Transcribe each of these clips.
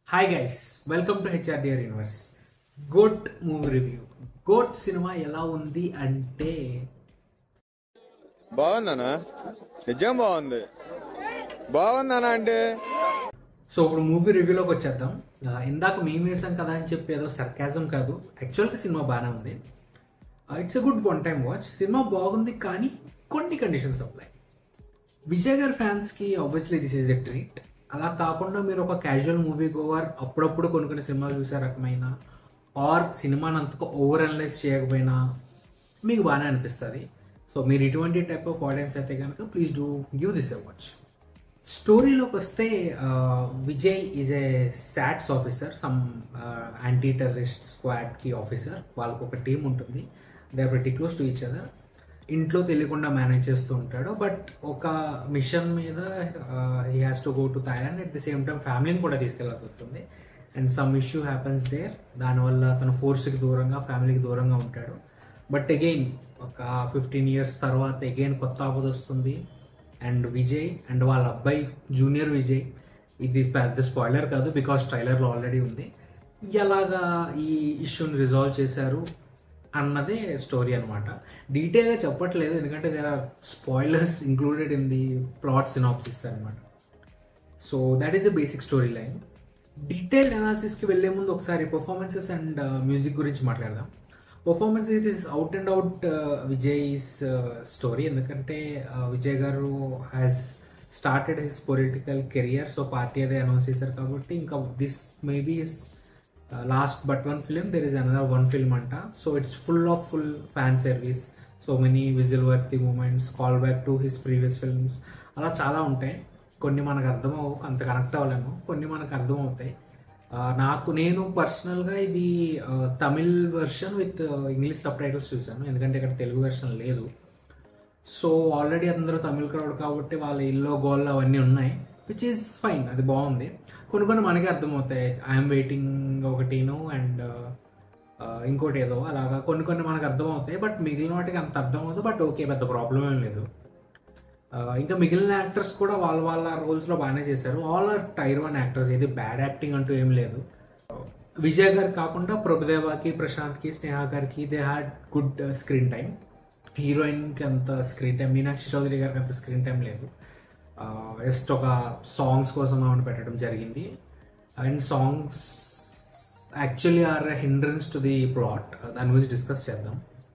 hi guys welcome to HRDR universe GOAT movie review GOAT సినిమా ఎలా ఉంది అంటే బాగుందనా నిజం బాగుంది బాగుందనా అంటే సో ఇప్పుడు మూవీ రివ్యూలోకి వచ్చేద్దాం ఆ, ఇందాక మేము వేసాం కదా అని చెప్పి ఏదో సర్కాజం కాదు యాక్చువల్గా సినిమా బాగానే ఉంది it's a good one time watch సినిమా బాగుంది కానీ కొన్ని కండిషన్స్ అప్లై విజయ్ గారి ఫ్యాన్స్కి obviously this is a treat అలా కాకుండా మీరు ఒక క్యాజువల్ మూవీ గోవర్ అప్పుడప్పుడు కొన్ని కొన్ని సినిమాలు చూసే రకమైన ఆర్ సినిమాని అంతగా ఓవర్ అనలైజ్ చేయకపోయినా మీకు బాగానే అనిపిస్తుంది సో మీరు ఇటువంటి టైప్ ఆఫ్ ఆడియన్స్ అయితే కనుక please do give this a watch స్టోరీలోకి వస్తే ఆ, Vijay is a SATS officer some anti terrorist స్క్వాడ్కి ఆఫీసర్ వాళ్ళకు ఒక టీం ఉంటుంది they are very close to each other ఇంట్లో తెలియకుండా మేనేజ్ చేస్తూ ఉంటాడు బట్ ఒక మిషన్ మీద he has to go to Thailand at the same time ఫ్యామిలీని కూడా తీసుకెళ్ళాల్సి వస్తుంది and some issue happens there దానివల్ల తన ఫోర్స్కి దూరంగా ఫ్యామిలీకి దూరంగా ఉంటాడు బట్ అగైన్ ఒక ఫిఫ్టీన్ ఇయర్స్ తర్వాత అగైన్ కొత్త ఆపద వస్తుంది అండ్ విజయ్ అండ్ వాళ్ళ అబ్బాయి జూనియర్ విజయ్ ఇది పెద్ద స్పాయిలర్ కాదు బికాస్ ట్రైలర్లో ఆల్రెడీ ఉంది ఎలాగా ఈ ఇష్యూని రిజాల్వ్ చేశారు అన్నదే స్టోరీ అనమాట డీటెయిల్గా చెప్పట్లేదు ఎందుకంటే there are spoilers included in the plot synopsis అనమాట so that is the basic story line detail అనాలిసిస్కి వెళ్ళే ముందు ఒకసారి పర్ఫార్మెన్సెస్ అండ్ మ్యూజిక్ గురించి మాట్లాడదాం performance it is out and out Vijay's story ఎందుకంటే uh, విజయ్ గారు has started his political career so party అదే అనౌన్స్ చేశారు కాబట్టి ఇంకా this maybe is last but one film there is another one film అంట so it's full of full fan service so many whistle worthy moments call back to his previous films అలా చాలా ఉంటాయి కొన్ని మనకు అర్థం అవ్వవు అంత కనెక్ట్ అవ్వలేము కొన్ని మనకు అర్థం అవుతాయి ఆ, నాకు నేను పర్సనల్గా ఇది ఆ, Tamil version with English subtitles చూసాను ఎందుకంటే ఇక్కడ తెలుగు వెర్షన్ లేదు సో ఆల్రెడీ అందరూ తమిళ క్రౌడ్ కాబట్టి వాళ్ళ ఇల్లో గోల్ అవన్నీ ఉన్నాయి విచ్ ఈస్ ఫైన్ అది బాగుంది కొన్ని కొన్ని మనకి అర్థమవుతాయి ఐఎమ్ వెయిటింగ్ ఒకటిను అండ్ ఇంకోటి ఏదో అలాగా కొన్ని కొన్ని మనకు అర్థమవుతాయి బట్ మిగిలిన వాటికి అంత అర్థం అవుతుంది బట్ ఓకే పెద్ద ప్రాబ్లం ఏం లేదు ఆ, ఇంకా మిగిలిన యాక్టర్స్ కూడా వాళ్ళ వాళ్ళ రోల్స్లో బాగానే చేశారు all are tier one actors ఇది బ్యాడ్ యాక్టింగ్ అంటూ ఏం లేదు విజయ్ గారు కాకుండా ప్రభుదేవాకి ప్రశాంత్కి స్నేహ గారికి they had good screen time హీరోయిన్కి అంత స్క్రీన్ టైం మీనాక్షి చౌదరి గారికి అంత స్క్రీన్ టైం లేదు జస్ట్ ఒక సాంగ్స్ కోసం ఆమెను పెట్టడం జరిగింది and songs actually are hindrance to the plot దాని గురించి డిస్కస్ చేద్దాం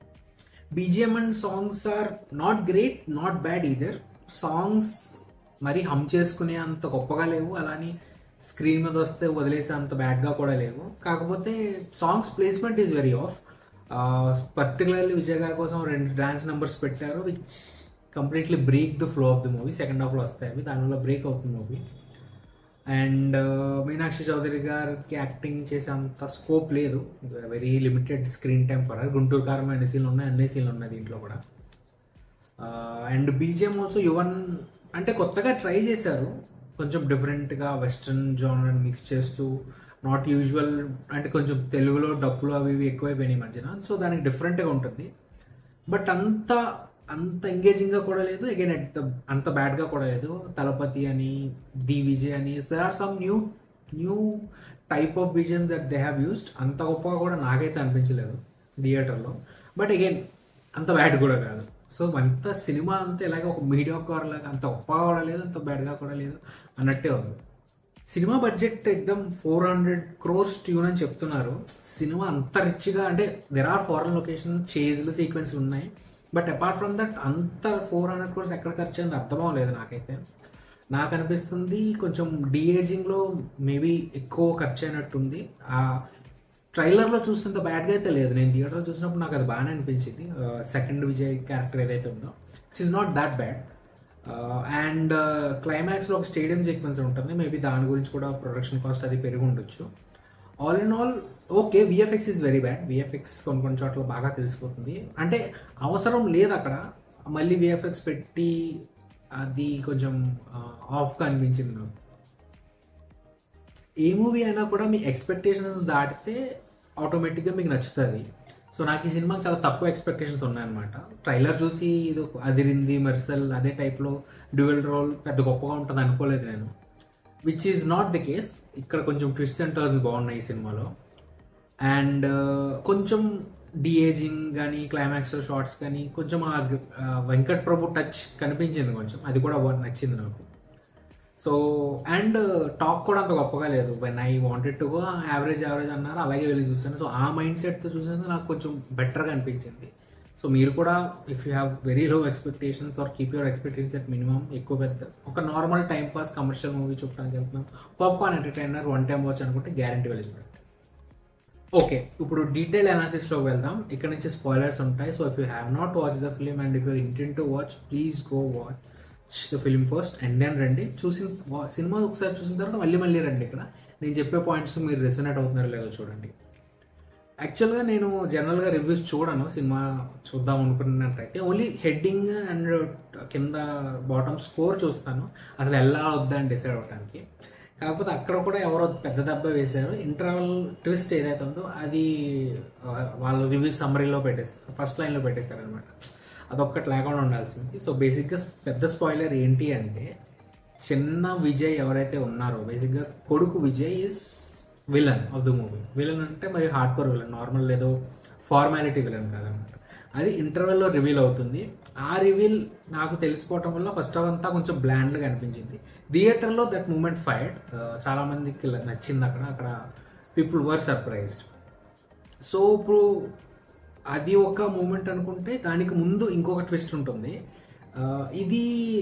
BGM and songs are not great not bad either songs మరి హమ్ చేసుకునే అంత గొప్పగా లేవు అలాని స్క్రీన్ మీద వస్తే వదిలేసే అంత బ్యాడ్గా కూడా లేవు కాకపోతే songs placement is very off particularly Vijay గారి కోసం రెండు డాన్స్ నెంబర్స్ పెట్టారు which completely break the flow of the movie second హాఫ్లో వస్తాయి అవి దానివల్ల బ్రేక్ అవుతుంది మూవీ అండ్ మీనాక్షి చౌదరి గారికి యాక్టింగ్ చేసే అంత స్కోప్ లేదు very limited screen time for Guntur Karam అన్ని సీన్లు ఉన్నాయి అన్ని సీన్లు ఉన్నాయి దీంట్లో కూడా అండ్ బీజిఎం ఆల్సో యువన్ అంటే కొత్తగా ట్రై చేశారు కొంచెం డిఫరెంట్గా వెస్ట్రన్ జోనర్ మిక్స్ చేస్తూ నాట్ యూజువల్ అంటే కొంచెం తెలుగులో డప్పులు అవి ఇవి ఎక్కువైపోయినాయి ఈ మధ్యన సో దానికి డిఫరెంట్గా ఉంటుంది బట్ అంత అంత ఎంగేజింగ్గా కూడా లేదు అగైన్ అట్ అంత బ్యాడ్గా కూడా లేదు తలపతి అని ది విజయ్ అని there are some new new type of vision that they have used అంత గొప్పగా కూడా నాకైతే అనిపించలేదు థియేటర్లో బట్ అగైన్ అంత బ్యాడ్ కూడా కాదు సో అంత సినిమా అంతా ఇలాగే ఒక మీడియా కార్ లాగా అంత గొప్పగా కూడా లేదు అంత బ్యాడ్గా కూడా లేదు అన్నట్టే ఉంది సినిమా బడ్జెట్ ఎగ్దమ్ ఫోర్ హండ్రెడ్ క్రోర్స్ ట్యూన్ అని చెప్తున్నారు సినిమా అంత రిచ్గా అంటే దెర్ ఆర్ ఫారెన్ లొకేషన్ చేజ్లు సీక్వెన్స్ ఉన్నాయి బట్ అపార్ట్ ఫ్రమ్ దట్ అంత ఫోర్ హండ్రెడ్ క్రోర్స్ ఎక్కడ ఖర్చు అయింది అర్థం అవ్వలేదు నాకైతే నాకు అనిపిస్తుంది కొంచెం డిఏజింగ్లో మేబీ ఎక్కువ ఖర్చు అయినట్టుంది ఆ ట్రైలర్లో చూసినంత బ్యాడ్గా అయితే లేదు నేను థియేటర్లో చూసినప్పుడు నాకు అది బాగానే అనిపించింది సెకండ్ విజయ్ క్యారెక్టర్ ఏదైతే ఉందో it's is not that bad and క్లైమాక్స్లో ఒక స్టేడియం సీక్వెన్స్ ఉంటుంది మేబీ దాని గురించి కూడా ప్రొడక్షన్ కాస్ట్ అది పెరిగి ఉండొచ్చు all in all okay VFX is very bad VFX కొన్ని కొన్ని చోట్ల బాగా తెలిసిపోతుంది అంటే అవసరం లేదు అక్కడ మళ్ళీ విఎఫ్ఎక్స్ పెట్టి అది కొంచెం ఆఫ్గా అనిపించింది నాకు ఏ మూవీ అయినా కూడా మీ ఎక్స్పెక్టేషన్స్ దాటితే ఆటోమేటిక్గా మీకు నచ్చుతుంది సో నాకు ఈ సినిమాకి చాలా తక్కువ ఎక్స్పెక్టేషన్స్ ఉన్నాయన్నమాట ట్రైలర్ చూసి ఇది ఒక అదిరింది మెర్సల్ అదే టైప్లో డ్యూయల్ రోల్ పెద్ద గొప్పగా ఉంటుంది అనుకోలేదు నేను which is not the case ఇక్కడ కొంచెం ట్విస్ట్ అండ్ టర్న్స్ బాగున్నాయి ఈ సినిమాలో అండ్ కొంచెం డిఏజింగ్ కానీ క్లైమాక్స్ షార్ట్స్ కానీ కొంచెం ఆ ఆ, వెంకట్ ప్రభు టచ్ కనిపించింది కొంచెం అది కూడా బాగా నచ్చింది నాకు సో అండ్ టాక్ కూడా అంత గొప్పగా లేదు when I wanted to go average average అన్నారు అలాగే వెళ్ళి చూసాను సో ఆ మైండ్ సెట్తో చూసాను నాకు కొంచెం బెటర్గా అనిపించింది సో మీరు కూడా if you have very low expectations or keep your expectations at minimum ఎక్కువ పెద్ద ఒక normal time pass commercial movie చూడడానికి వెళ్తున్నాం popcorn entertainer one time watch అనుకుంటే గ్యారంటీ వెళ్ళి చూడండి ఓకే ఇప్పుడు డీటెయిల్ అనాలిసిస్ లో వెళ్దాం ఇక్కడ నుంచి స్పాయిలర్స్ ఉంటాయి so if you have not watch the film and if you intent to watch please go watch the film first and then రండి చూసిన వా- సినిమా ఒకసారి చూసిన తర్వాత మళ్ళీ మళ్ళీ రండి ఇక్కడ నేను చెప్పే పాయింట్స్ మీరు రెసొనేట్ అవుతున్నారో లేదో చూడండి యాక్చువల్గా నేను జనరల్గా రివ్యూస్ చూడను సినిమా చూద్దాం అనుకున్నట్టయితే ఓన్లీ హెడ్డింగ్ అండ్ కింద బాటమ్ స్కోర్ చూస్తాను అసలు ఎలా వద్దా అని డిసైడ్ అవడానికి కాకపోతే అక్కడ కూడా ఎవరో పెద్ద దెబ్బ వేశారు ఇంటర్వల్ ట్విస్ట్ ఏదైతే ఉందో అది ఆ, వాళ్ళ రివ్యూ సమ్మరీలో పెట్టేస్తారు ఫస్ట్ లైన్లో పెట్టేశారు అనమాట అదొక్కటి లేకుండా ఉండాల్సింది సో బేసిక్గా పెద్ద స్పాయిలర్ ఏంటి అంటే చిన్న విజయ్ ఎవరైతే ఉన్నారో బేసిక్గా కొడుకు Vijay is villain of the movie villain అంటే మరి హార్డ్ కోర్ విలన్ నార్మల్ ఏదో ఫార్మాలిటీ విలన్ కాదనమాట అది ఇంటర్వెల్లో రివీల్ అవుతుంది ఆ రివీల్ నాకు తెలిసిపోవటం వల్ల ఫస్ట్ ఆఫ్ అంతా కొంచెం బ్లాండ్గా అనిపించింది థియేటర్లో దట్ మూమెంట్ ఫైర్డ్ చాలా మందికి నచ్చింది అక్కడ అక్కడ పీపుల్ వర్ సర్ప్రైజ్డ్ సో ఇప్పుడు అది ఒక మూమెంట్ అనుకుంటే దానికి ముందు ఇంకొక ట్విస్ట్ ఉంటుంది ఆ, ఇది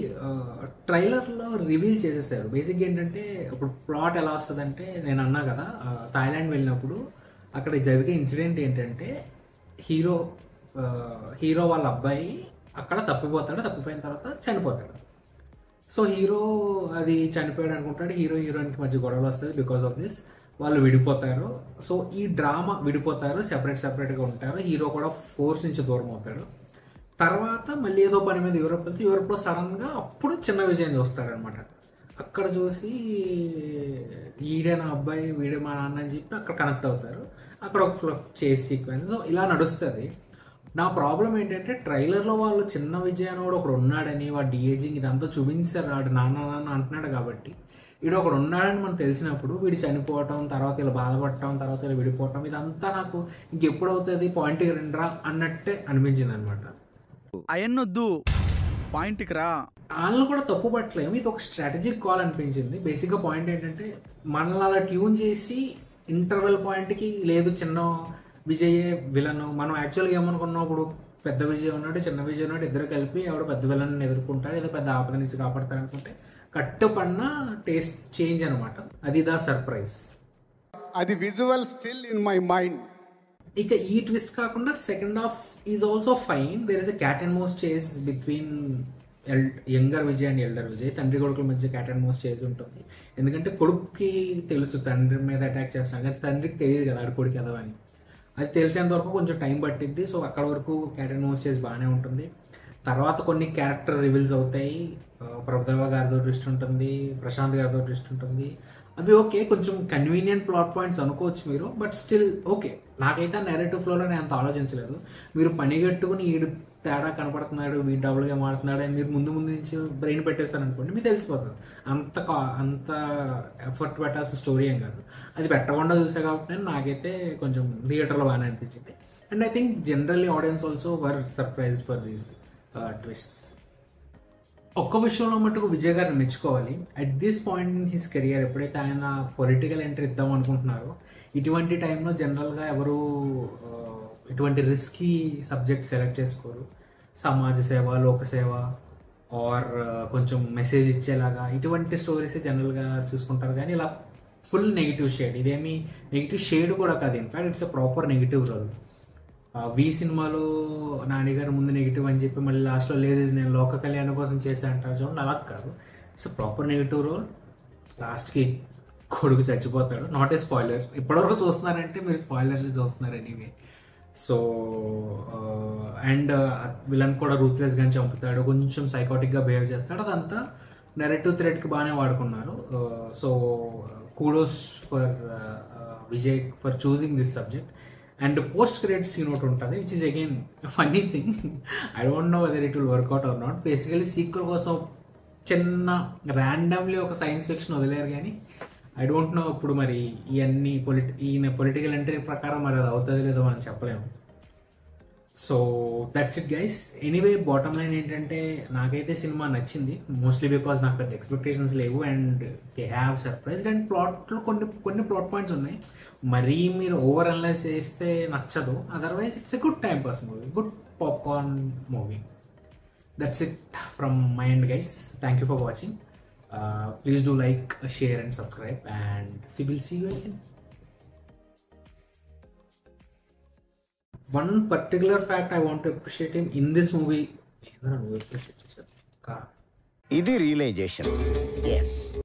ట్రైలర్లో రివీల్ చేసేసారు బేసిక్ ఏంటంటే ఇప్పుడు ప్లాట్ ఎలా వస్తుందంటే నేను అన్నా కదా ఆ, థాయిలాండ్ వెళ్ళినప్పుడు అక్కడ జరిగే ఇన్సిడెంట్ ఏంటంటే హీరో ఆ, హీరో వాళ్ళ అబ్బాయి అక్కడ తప్పిపోతాడు తప్పిపోయిన తర్వాత చనిపోతాడు సో హీరో అది చనిపోయాడు అనుకుంటాడు హీరో హీరోయిన్కి మధ్య గొడవలు వస్తుంది బికాస్ ఆఫ్ దిస్ వాళ్ళు విడిపోతారు సో ఈ డ్రామా విడిపోతారు సెపరేట్ సెపరేట్గా ఉంటారు హీరో కూడా ఫోర్స్ నుంచి దూరం అవుతాడు తర్వాత మళ్ళీ ఏదో పని మీద యూరోప్ వెళ్తే యూరోప్లో సడన్గా అప్పుడు చిన్న విజయం చూస్తాడనమాట అక్కడ చూసి ఈడే నా అబ్బాయి వీడే మా నాన్న అని చెప్పి అక్కడ కనెక్ట్ అవుతారు అక్కడ ఒక ఫ్లఫ్ చేసి సీక్వెన్స్ సో ఇలా నడుస్తుంది నా ప్రాబ్లం ఏంటంటే ట్రైలర్లో వాళ్ళు చిన్న విజయ్ అని కూడా ఒకడు ఉన్నాడని వాడు డిఏజింగ్ ఇదంతా చూపించారు వాడు నాన్న నాన్న అంటున్నాడు కాబట్టి వీడు ఒకడు ఉన్నాడని మనకు తెలిసినప్పుడు వీడు చనిపోవటం తర్వాత ఇలా బాధపడటం తర్వాత ఇలా విడిపోవటం ఇదంతా నాకు ఇంకెప్పుడు అవుతుంది పాయింట్కి రండిరా అన్నట్టే అనిపించింది అనమాట అయన్నొద్దు పాయింట్కి రా వాళ్ళని కూడా తప్పు పట్టలేము ఇది ఒక స్ట్రాటజిక్ కాల్ అనిపించింది బేసిక్గా పాయింట్ ఏంటంటే మనల్ని అలా ట్యూన్ చేసి ఇంటర్వెల్ పాయింట్కి లేదు చిన్న విజయ్ విలన్ మనం యాక్చువల్గా ఏమనుకున్నాం ఇప్పుడు పెద్ద విజయ్ ఉన్నాడు చిన్న విజయ్ ఉన్నాడు ఇద్దరు కలిపి ఎవడు పెద్ద విలన్ ఎదుర్కొంటాడు ఏదో పెద్ద ఆపద నుంచి కాపాడతాడు అనుకుంటే కట్టుపడిన టేస్ట్ చేంజ్ అనమాట అది దా సర్ప్రైజ్ అది visual still in my mind ఇక ఈ ట్విస్ట్ కాకుండా second half is also fine there is a cat and mouse chase between younger Vijay and elder Vijay తండ్రి కొడుకుల మధ్య క్యాట్ అండ్ మౌస్ చేజ్ ఉంటుంది ఎందుకంటే కొడుకుకి తెలుసు తండ్రి మీద అటాక్ చేస్తాను కానీ తండ్రికి తెలియదు కదా ఆడు కొడుకు ఎలా అని అది తెలిసేంత వరకు కొంచెం టైం పట్టిద్ది సో అక్కడ వరకు క్యాట్ అండ్ మౌస్ చేజ్ బాగానే ఉంటుంది తర్వాత కొన్ని క్యారెక్టర్ రివీల్స్ అవుతాయి ఆ, ప్రభుదేవ గారితో ట్విస్ట్ ఉంటుంది ప్రశాంత్ గారితో ట్విస్ట్ ఉంటుంది అవి ఓకే కొంచెం కన్వీనియంట్ ప్లాట్ పాయింట్స్ అనుకోవచ్చు మీరు బట్ స్టిల్ ఓకే నాకైతే నెరేటివ్ ఫ్లోలో నేను అంత ఆలోచించలేదు మీరు పని కట్టుకుని ఈడు తేడా కనపడుతున్నాడు వీడు డబుల్ గేమ్ ఆడుతున్నాడు అని మీరు ముందు ముందు నుంచి బ్రెయిన్ పెట్టేశారు అనుకోండి మీకు తెలిసిపోతుంది అంత కా- అంత ఎఫర్ట్ పెట్టాల్సిన స్టోరీ ఏం కాదు అది పెట్టకుండా చూసా కాబట్టి నేను నాకైతే కొంచెం థియేటర్లో బాగానే అనిపించింది and I think generally audience also were surprised for these twists ఒక్క విషయంలో మటుకు విజయ్ గారిని మెచ్చుకోవాలి at this point in his career ఎప్పుడైతే ఆయన పొలిటికల్ ఎంట్రీ ఇద్దాం అనుకుంటున్నారో ఇటువంటి టైంలో జనరల్గా ఎవరు ఆ, ఇటువంటి రిస్కీ సబ్జెక్ట్ సెలెక్ట్ చేసుకోరు సమాజ సేవ లోక సేవ ఆర్ కొంచెం మెసేజ్ ఇచ్చేలాగా ఇటువంటి స్టోరీస్ జనరల్గా చూసుకుంటారు కానీ ఇలా ఫుల్ నెగిటివ్ షేడ్ ఇదేమి నెగిటివ్ షేడ్ కూడా కాదు in fact it's a proper negative role వి సినిమాలో నాన్నగారు ముందు నెగిటివ్ అని చెప్పి మళ్ళీ లాస్ట్లో లేదు ఇది నేను లోక కళ్యాణం కోసం చేశా అంటారు చూడండి అలా కాదు ఇట్స్ ప్రాపర్ నెగిటివ్ రోల్ లాస్ట్కి కొడుకు చచ్చిపోతాడు నాట్ ఏ స్పాయిలర్ ఇప్పటివరకు చూస్తున్నారంటే మీరు స్పాయిలర్స్ చూస్తున్నారు ఎనీవే సో అండ్ విలన్ కూడా రూత్లెస్ గా చంపుతాడు కొంచెం సైకాటిక్ గా బిహేవ్ చేస్తాడు అదంతా నెరెటివ్ థ్రెడ్ కి బాగానే వాడుకున్నారు so kudos for Vijay for choosing this subject and post credit scene ఒకటి ఉంటుంది which is again funny thing I don't know whether it will work out or not basically sequel కోసం చిన్న ర్యాండమ్లీ ఒక సైన్స్ ఫిక్షన్ వదిలేరు కానీ I don't no ఇప్పుడు మరి ఇవన్నీ పొలిటి ఈయన పొలిటికల్ ఎంట్రీ ప్రకారం మరి అది అవుతుంది లేదో మనం చెప్పలేము so that's it guys anyway bottom line ఏంటంటే నాకైతే సినిమా నచ్చింది మోస్ట్లీ బికాస్ నాకు పెద్ద ఎక్స్పెక్టేషన్స్ లేవు and they have surprise and ప్లాట్లో కొన్ని కొన్ని ప్లాట్ పాయింట్స్ ఉన్నాయి మరీ మీరు ఓవర్ అనలైజ్ చేస్తే నచ్చదు otherwise it's a good time pass movie good popcorn movie that's it from my end guys thank you for watching uh, please do like share and subscribe and see we'll see you again one particular fact i want to appreciate him in this movie ఇది realisation yes